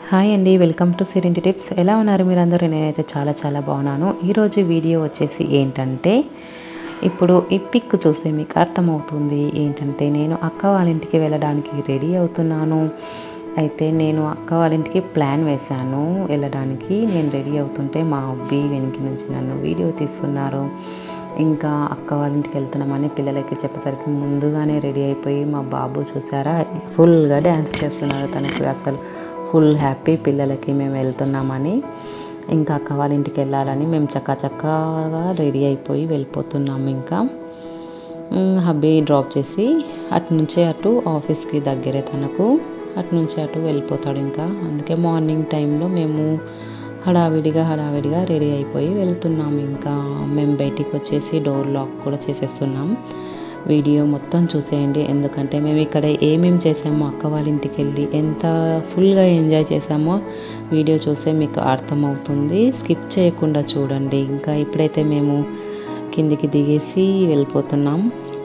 hi అండి welcome to సిరింటి tips ఎలా ఉన్నారు మీరందరూ నేనైతే చాలా చాలా బాగున్నాను ఈరోజు వీడియో వచ్చేసి ఏంటంటే ఇప్పుడు ఈ పిక్ చూస్తే మీకు అర్థమవుతుంది ఏంటంటే నేను అక్క వాళ్ళ ఇంటికి వెళ్ళడానికి రెడీ అవుతున్నాను అయితే నేను అక్క వాళ్ళ ఇంటికి ప్లాన్ వేశాను వెళ్ళడానికి నేను రెడీ అవుతుంటే మా అబ్బి వెనక నుంచి నన్ను వీడియో తీస్తున్నారు ఇంకా అక్క వాళ్ళ ఇంటికి వెళ్తున్నామని పిల్లలకి చెప్పేసరికి ముందుగానే రెడీ అయిపోయి మా బాబు చూసారా ఫుల్గా డ్యాన్స్ చేస్తున్నారు తనకు అసలు ఫుల్ హ్యాపీ పిల్లలకి మేము వెళ్తున్నామని ఇంకా అక్క వాళ్ళ ఇంటికి వెళ్ళాలని మేము చక్క చక్కగా రెడీ అయిపోయి వెళ్ళిపోతున్నాము ఇంకా మ్, హబ్బీ డ్రాప్ చేసి అటు నుంచే అటు ఆఫీస్కి దగ్గరే తనకు అటు నుంచి అటు వెళ్ళిపోతాడు ఇంకా అందుకే మార్నింగ్ టైంలో మేము హడావిడిగా హడావిడిగా రెడీ అయిపోయి వెళ్తున్నాం ఇంకా మేము బయటికి వచ్చేసి డోర్ లాక్ కూడా చేసేస్తున్నాం వీడియో మొత్తం చూసేయండి ఎందుకంటే మేము ఇక్కడ ఏమేమి చేసామో అక్క వాళ్ళ ఇంటికి వెళ్ళి ఎంత ఫుల్గా ఎంజాయ్ చేసామో వీడియో చూస్తే మీకు అర్థమవుతుంది స్కిప్ చేయకుండా చూడండి ఇంకా ఇప్పుడైతే మేము కిందికి దిగేసి వెళ్ళిపోతున్నాం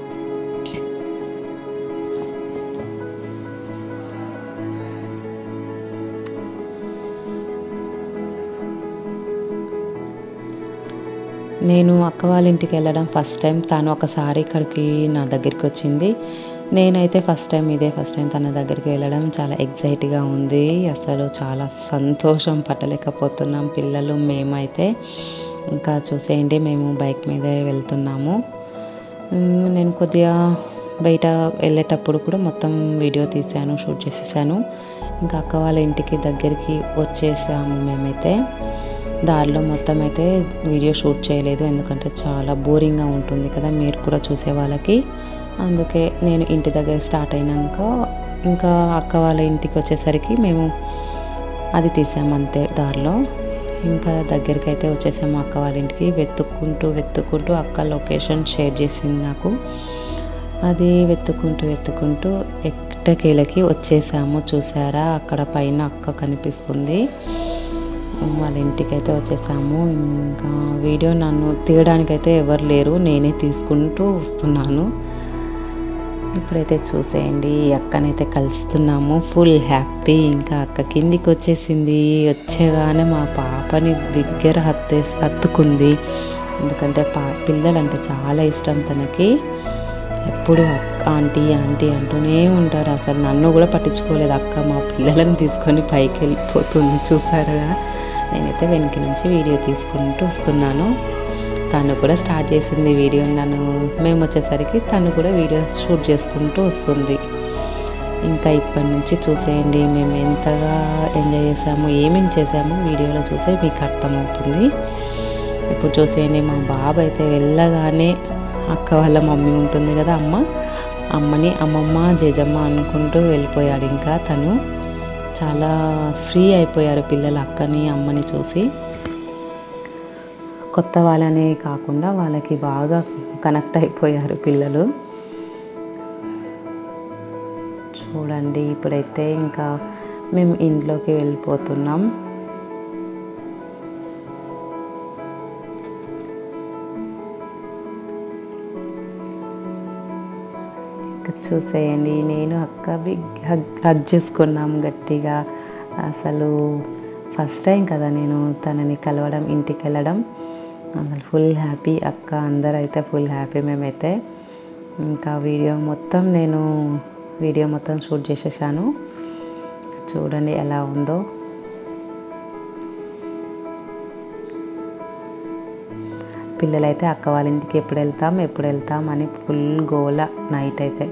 నేను అక్క వాళ్ళ ఇంటికి వెళ్ళడం ఫస్ట్ టైం తను ఒకసారి ఇక్కడికి నా దగ్గరికి వచ్చింది నేనైతే ఫస్ట్ టైం ఇదే ఫస్ట్ టైం తన దగ్గరికి వెళ్ళడం చాలా ఎగ్జైట్గా ఉంది అసలు చాలా సంతోషం పట్టలేకపోతున్నాం పిల్లలు మేమైతే ఇంకా చూసేయండి మేము బైక్ మీదే వెళ్తున్నాము మ్, నేను కొద్దిగా బయట వెళ్ళేటప్పుడు కూడా మొత్తం వీడియో తీశాను షూట్ చేసేసాను ఇంకా అక్క వాళ్ళ ఇంటికి దగ్గరికి వచ్చేసాము మేమైతే దారిలో మొత్తం అయితే వీడియో షూట్ చేయలేదు ఎందుకంటే చాలా బోరింగ్గా ఉంటుంది కదా మీరు కూడా చూసే వాళ్ళకి అందుకే నేను ఇంటి దగ్గర స్టార్ట్ అయినాక ఇంకా అక్క వాళ్ళ ఇంటికి వచ్చేసరికి మేము అది తీసాము అంతే దారిలో ఇంకా దగ్గరికి అయితే వచ్చేసాము అక్క వాళ్ళ ఇంటికి వెతుక్కుంటూ వెతుక్కుంటూ అక్క లొకేషన్ షేర్ చేసింది నాకు అది వెతుక్కుంటూ వెతుక్కుంటూ ఎట్టకేలకి వచ్చేసాము చూసారా అక్కడ పైన అక్క కనిపిస్తుంది వాళ్ళ ఇంటికి అయితే వచ్చేసాము ఇంకా వీడియో నన్ను తీయడానికైతే ఎవరు లేరు నేనే తీసుకుంటూ వస్తున్నాను ఇప్పుడైతే చూసేయండి ఈ అక్కనైతే కలుస్తున్నాము ఫుల్ హ్యాపీ ఇంకా అక్క కిందికి వచ్చేసింది వచ్చేగానే మా పాపని బిగ్గర హత్తే హత్తుకుంది ఎందుకంటే పా పిల్లలంటే చాలా ఇష్టం తనకి ఎప్పుడు అక్క ఆంటీ ఆంటీ అంటూనే ఉంటారు అసలు నన్ను కూడా పట్టించుకోలేదు అక్క మా పిల్లలను తీసుకొని పైకి వెళ్ళిపోతుంది చూసారుగా నేనైతే వెనక నుంచి వీడియో తీసుకుంటూ వస్తున్నాను తను కూడా స్టార్ట్ చేసింది వీడియో నన్ను మేము వచ్చేసరికి తను కూడా వీడియో షూట్ చేసుకుంటూ వస్తుంది ఇంకా ఇప్పటి నుంచి చూసేయండి మేము ఎంతగా ఎంజాయ్ చేసాము ఏమేమి చేసామో వీడియోలో చూస్తే మీకు అర్థమవుతుంది ఇప్పుడు చూసేయండి మా బాబు అయితే వెళ్ళగానే అక్క వాళ్ళ మమ్మీ ఉంటుంది కదా అమ్మ అమ్మని అమ్మమ్మ జేజమ్మ అనుకుంటూ వెళ్ళిపోయాడు ఇంకా తను చాలా ఫ్రీ అయిపోయారు పిల్లలు అక్కని అమ్మని చూసి కొత్త వాళ్ళనే కాకుండా వాళ్ళకి బాగా కనెక్ట్ అయిపోయారు పిల్లలు చూడండి ఇప్పుడైతే ఇంకా మేము ఇంట్లోకి వెళ్ళిపోతున్నాం ఇంకా చూసేయండి నేను అక్క బిగ్ హగ్ హగ్ చేసుకున్నాం గట్టిగా అసలు ఫస్ట్ టైం కదా నేను తనని కలవడం ఇంటికి వెళ్ళడం అసలు ఫుల్ హ్యాపీ అక్క అందరూ అయితే ఫుల్ హ్యాపీ మేమైతే ఇంకా వీడియో మొత్తం నేను వీడియో మొత్తం షూట్ చేసేసాను చూడండి ఎలా ఉందో పిల్లలైతే అక్క వాళ్ళ ఇంటికి ఎప్పుడు వెళ్తాం ఎప్పుడు వెళ్తాం అని ఫుల్ గోల నైట్ అయితే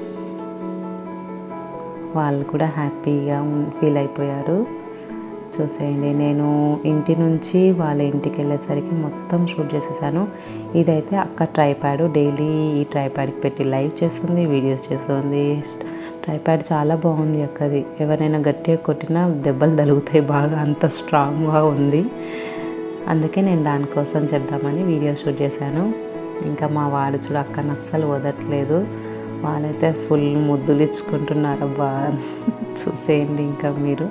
వాళ్ళు కూడా హ్యాపీగా ఫీల్ అయిపోయారు చూసేయండి నేను ఇంటి నుంచి వాళ్ళ ఇంటికి వెళ్ళేసరికి మొత్తం షూట్ చేసేసాను ఇదైతే అక్క ట్రైప్యాడ్ డైలీ ఈ ట్రైప్యాడ్కి పెట్టి లైవ్ చేస్తుంది వీడియోస్ చేస్తుంది ట్రైప్యాడ్ చాలా బాగుంది అక్కది ఎవరైనా గట్టిగా కొట్టినా దెబ్బలు తలుగుతాయి బాగా అంత స్ట్రాంగ్గా ఉంది అందుకే నేను దానికోసం చెప్దామని వీడియో షూట్ చేశాను ఇంకా మా వాడు చూడ అక్కని అస్సలు వదట్లేదు వాళ్ళైతే ఫుల్ ముద్దులు ఇచ్చుకుంటున్నారు అబ్బా చూసేయండి ఇంకా మీరు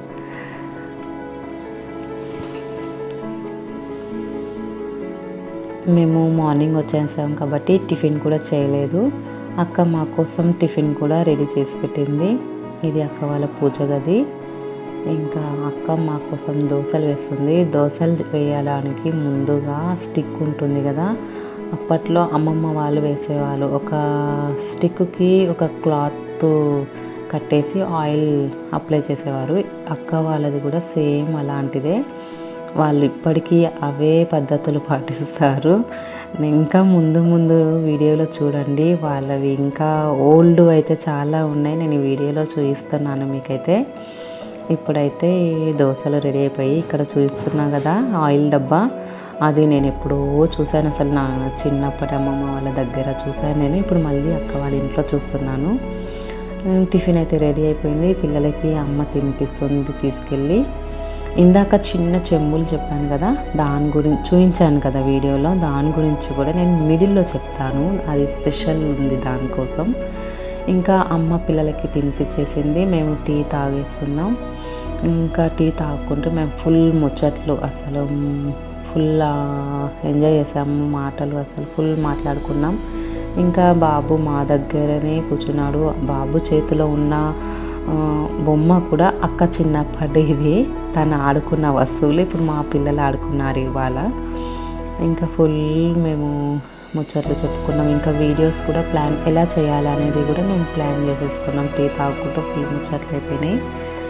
మేము మార్నింగ్ వచ్చేసాం కాబట్టి టిఫిన్ కూడా చేయలేదు అక్క మా కోసం టిఫిన్ కూడా రెడీ చేసి పెట్టింది ఇది అక్క వాళ్ళ పూజ గది ఇంకా అక్క మా కోసం దోశలు వేస్తుంది దోశలు వేయడానికి ముందుగా స్టిక్ ఉంటుంది కదా అప్పట్లో అమ్మమ్మ వాళ్ళు వేసేవాళ్ళు ఒక స్టిక్కి ఒక క్లాత్ కట్టేసి ఆయిల్ అప్లై చేసేవారు అక్క వాళ్ళది కూడా సేమ్ అలాంటిదే వాళ్ళు ఇప్పటికీ అవే పద్ధతులు పాటిస్తారు ఇంకా ముందు ముందు వీడియోలో చూడండి వాళ్ళవి ఇంకా ఓల్డ్ అయితే చాలా ఉన్నాయి నేను ఈ వీడియోలో చూపిస్తున్నాను మీకైతే ఇప్పుడైతే దోశలు రెడీ అయిపోయి ఇక్కడ చూపిస్తున్నా కదా ఆయిల్ డబ్బా అది నేను ఎప్పుడో చూశాను అసలు నా చిన్నప్పటి అమ్మమ్మ వాళ్ళ దగ్గర చూశాను నేను ఇప్పుడు మళ్ళీ అక్క వాళ్ళ ఇంట్లో చూస్తున్నాను టిఫిన్ అయితే రెడీ అయిపోయింది పిల్లలకి అమ్మ తినిపిస్తుంది తీసుకెళ్ళి ఇందాక చిన్న చెంబులు చెప్పాను కదా దాని గురించి చూపించాను కదా వీడియోలో దాని గురించి కూడా నేను మిడిల్లో చెప్తాను అది స్పెషల్ ఉంది దానికోసం ఇంకా అమ్మ పిల్లలకి తినిపించేసింది మేము టీ తాగేస్తున్నాం ఇంకా టీ తాగుకుంటూ మేము ఫుల్ ముచ్చట్లు అసలు ఫుల్ ఎంజాయ్ చేసాము మాటలు అసలు ఫుల్ మాట్లాడుకున్నాం ఇంకా బాబు మా దగ్గరనే కూర్చున్నాడు బాబు చేతిలో ఉన్న బొమ్మ కూడా అక్క చిన్నప్పటి ఇది తను ఆడుకున్న వస్తువులు ఇప్పుడు మా పిల్లలు ఆడుకున్నారు ఇవాళ ఇంకా ఫుల్ మేము ముచ్చట్లు చెప్పుకున్నాం ఇంకా వీడియోస్ కూడా ప్లాన్ ఎలా చేయాలి అనేది కూడా మేము ప్లాన్ చేసేసుకున్నాం టీ తాగుకుంటూ ఫుల్ ముచ్చట్లు అయిపోయినాయి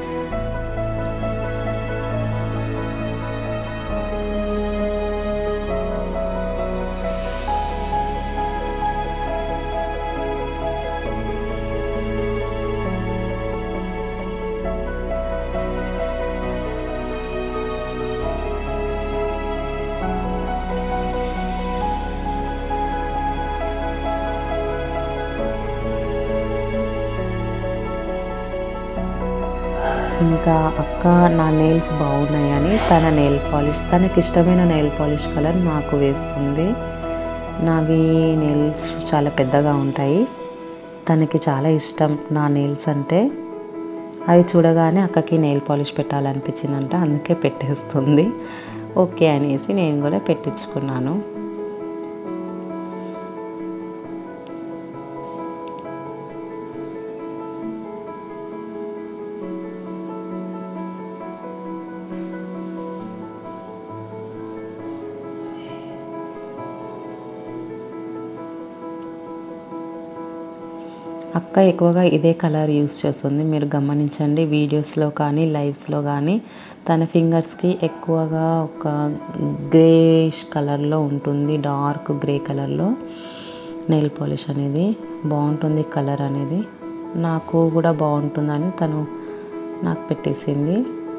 ఇంకా అక్క నా నెయిల్స్ బాగున్నాయని తన నెయిల్ పాలిష్ తనకి ఇష్టమైన నెయిల్ పాలిష్ కలర్ నాకు వేస్తుంది నావి నెయిల్స్ చాలా పెద్దగా ఉంటాయి తనకి చాలా ఇష్టం నా నెయిల్స్ అంటే అవి చూడగానే అక్కకి నెయిల్ పాలిష్ పెట్టాలనిపించిందంట అందుకే పెట్టేస్తుంది ఓకే అనేసి నేను కూడా పెట్టించుకున్నాను అక్క ఎక్కువగా ఇదే కలర్ యూస్ చేస్తుంది మీరు గమనించండి వీడియోస్లో కానీ లైవ్స్లో కానీ తన ఫింగర్స్కి ఎక్కువగా ఒక గ్రేష్ కలర్లో ఉంటుంది డార్క్ గ్రే కలర్లో నెయిల్ పాలిష్ అనేది బాగుంటుంది కలర్ అనేది నాకు కూడా బాగుంటుందని తను నాకు పెట్టేసింది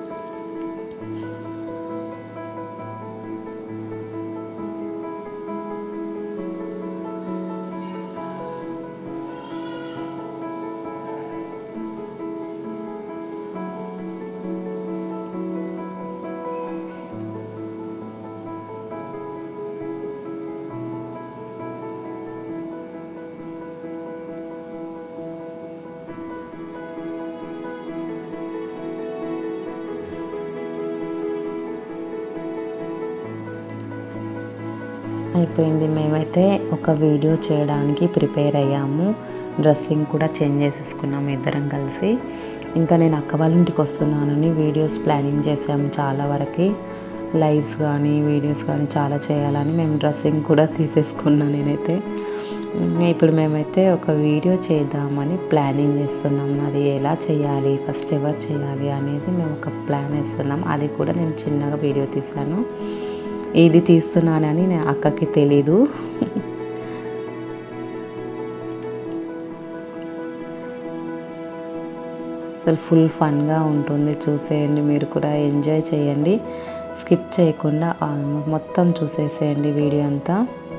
అయిపోయింది మేమైతే ఒక వీడియో చేయడానికి ప్రిపేర్ అయ్యాము డ్రెస్సింగ్ కూడా చేంజ్ చేసేసుకున్నాము ఇద్దరం కలిసి ఇంకా నేను అక్క వాళ్ళ ఇంటికి వస్తున్నానని వీడియోస్ ప్లానింగ్ చేసాము చాలా వరకు లైవ్స్ కానీ వీడియోస్ కానీ చాలా చేయాలని మేము డ్రెస్సింగ్ కూడా తీసేసుకున్నాను నేనైతే ఇప్పుడు మేమైతే ఒక వీడియో చేద్దామని ప్లానింగ్ చేస్తున్నాం అది ఎలా చేయాలి ఫస్ట్ ఎవరు చేయాలి అనేది మేము ఒక ప్లాన్ వేస్తున్నాం అది కూడా నేను చిన్నగా వీడియో తీశాను ఇది తీస్తున్నానని నేను అక్కకి తెలీదు అసలు ఫుల్ ఫన్గా ఉంటుంది చూసేయండి మీరు కూడా ఎంజాయ్ చేయండి స్కిప్ చేయకుండా మొత్తం చూసేసేయండి వీడియో అంతా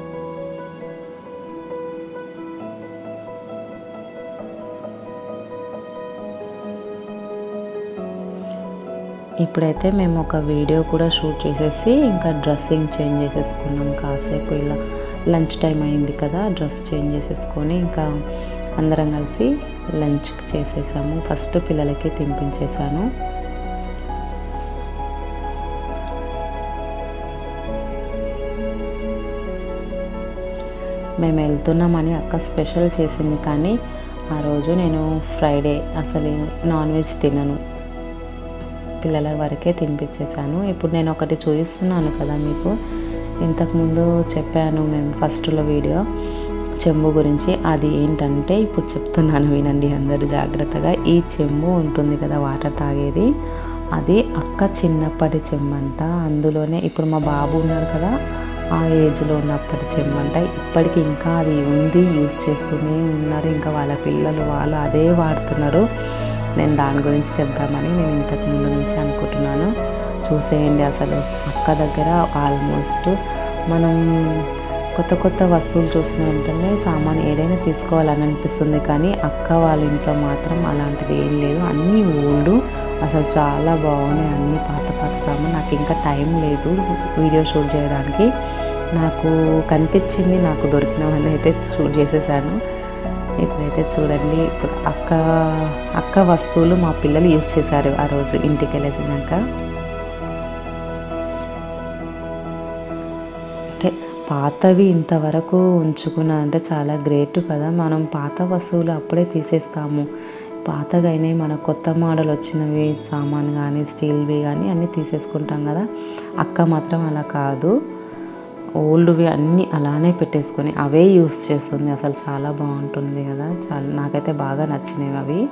ఇప్పుడైతే మేము ఒక వీడియో కూడా షూట్ చేసేసి ఇంకా డ్రెస్సింగ్ చేంజ్ చేసేసుకున్నాం కాసేపు ఇలా లంచ్ టైం అయింది కదా డ్రెస్ చేంజ్ చేసేసుకొని ఇంకా అందరం కలిసి లంచ్ చేసేసాము ఫస్ట్ పిల్లలకి తినిపించేసాను మేము వెళ్తున్నామని అక్క స్పెషల్ చేసింది కానీ ఆ రోజు నేను ఫ్రైడే అసలు నాన్ వెజ్ తినను పిల్లల వరకే తినిపించేశాను ఇప్పుడు నేను ఒకటి చూపిస్తున్నాను కదా మీకు ఇంతకుముందు చెప్పాను మేము ఫస్ట్లో వీడియో చెంబు గురించి అది ఏంటంటే ఇప్పుడు చెప్తున్నాను వినండి అందరూ జాగ్రత్తగా ఈ చెంబు ఉంటుంది కదా వాటర్ తాగేది అది అక్క చిన్నప్పటి చెంబంట అందులోనే ఇప్పుడు మా బాబు ఉన్నాడు కదా ఆ ఏజ్లో ఉన్నప్పటి చెంబంట ఇప్పటికి ఇంకా అది ఉంది యూజ్ చేస్తూనే ఉన్నారు ఇంకా వాళ్ళ పిల్లలు వాళ్ళు అదే వాడుతున్నారు నేను దాని గురించి చెప్దామని నేను ఇంతకు ముందు నుంచి అనుకుంటున్నాను చూసేయండి అసలు అక్క దగ్గర ఆల్మోస్ట్ మనం కొత్త కొత్త వస్తువులు చూసిన వెంటనే సామాన్ ఏదైనా తీసుకోవాలని అనిపిస్తుంది కానీ అక్క వాళ్ళ ఇంట్లో మాత్రం అలాంటిది ఏం లేదు అన్నీ ఓల్డ్ అసలు చాలా బాగున్నాయి అన్ని పాత పాత సామాన్ నాకు ఇంకా టైం లేదు వీడియో షూట్ చేయడానికి నాకు కనిపించింది నాకు దొరికినవన్నీ అయితే షూట్ చేసేసాను ఇప్పుడైతే చూడండి ఇప్పుడు అక్క అక్క వస్తువులు మా పిల్లలు యూజ్ చేశారు ఆ రోజు ఇంటికి వెళ్ళేసినాక అంటే పాతవి ఇంతవరకు ఉంచుకున్నా అంటే చాలా గ్రేట్ కదా మనం పాత వస్తువులు అప్పుడే తీసేస్తాము పాతగా అయినాయి మన కొత్త మోడల్ వచ్చినవి సామాన్ కానీ స్టీల్వి కానీ అన్నీ తీసేసుకుంటాం కదా అక్క మాత్రం అలా కాదు ఓల్డ్వి అన్నీ అలానే పెట్టేసుకొని అవే యూస్ చేస్తుంది అసలు చాలా బాగుంటుంది కదా చాలా నాకైతే బాగా నచ్చినవి అవి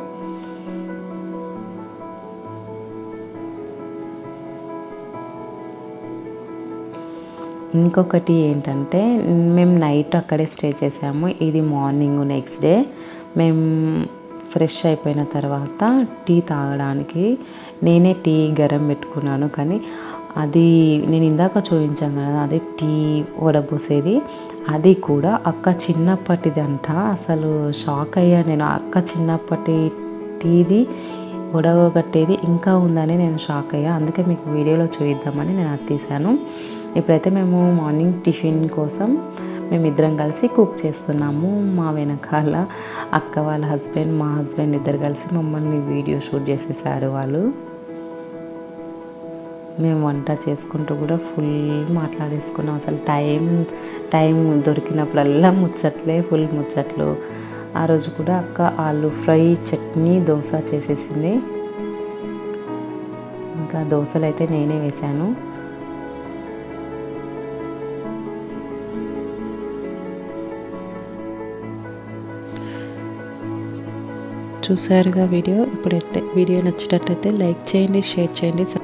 ఇంకొకటి ఏంటంటే మేము నైట్ అక్కడే స్టే చేసాము ఇది మార్నింగ్ నెక్స్ట్ డే మేము ఫ్రెష్ అయిపోయిన తర్వాత టీ తాగడానికి నేనే టీ గరం పెట్టుకున్నాను కానీ అది నేను ఇందాక చూపించాను కదా అదే టీ వడబోసేది అది కూడా అక్క చిన్నప్పటిది అంట అసలు షాక్ అయ్యా నేను అక్క చిన్నప్పటి టీది వడగట్టేది ఇంకా ఉందని నేను షాక్ అయ్యా అందుకే మీకు వీడియోలో చూపిద్దామని నేను అది తీశాను ఇప్పుడైతే మేము మార్నింగ్ టిఫిన్ కోసం మేమిద్దరం కలిసి కుక్ చేస్తున్నాము మా వెనకాల అక్క వాళ్ళ హస్బెండ్ మా హస్బెండ్ ఇద్దరు కలిసి మమ్మల్ని వీడియో షూట్ చేసేసారు వాళ్ళు మేము వంట చేసుకుంటూ కూడా ఫుల్ మాట్లాడేసుకున్నాం అసలు టైం టైం దొరికినప్పుడల్లా ముచ్చట్లే ఫుల్ ముచ్చట్లు ఆ రోజు కూడా అక్క ఆలు ఫ్రై చట్నీ దోశ చేసేసింది ఇంకా దోశలు అయితే నేనే వేశాను చూసారుగా వీడియో ఇప్పుడైతే వీడియో నచ్చినట్లయితే లైక్ చేయండి షేర్ చేయండి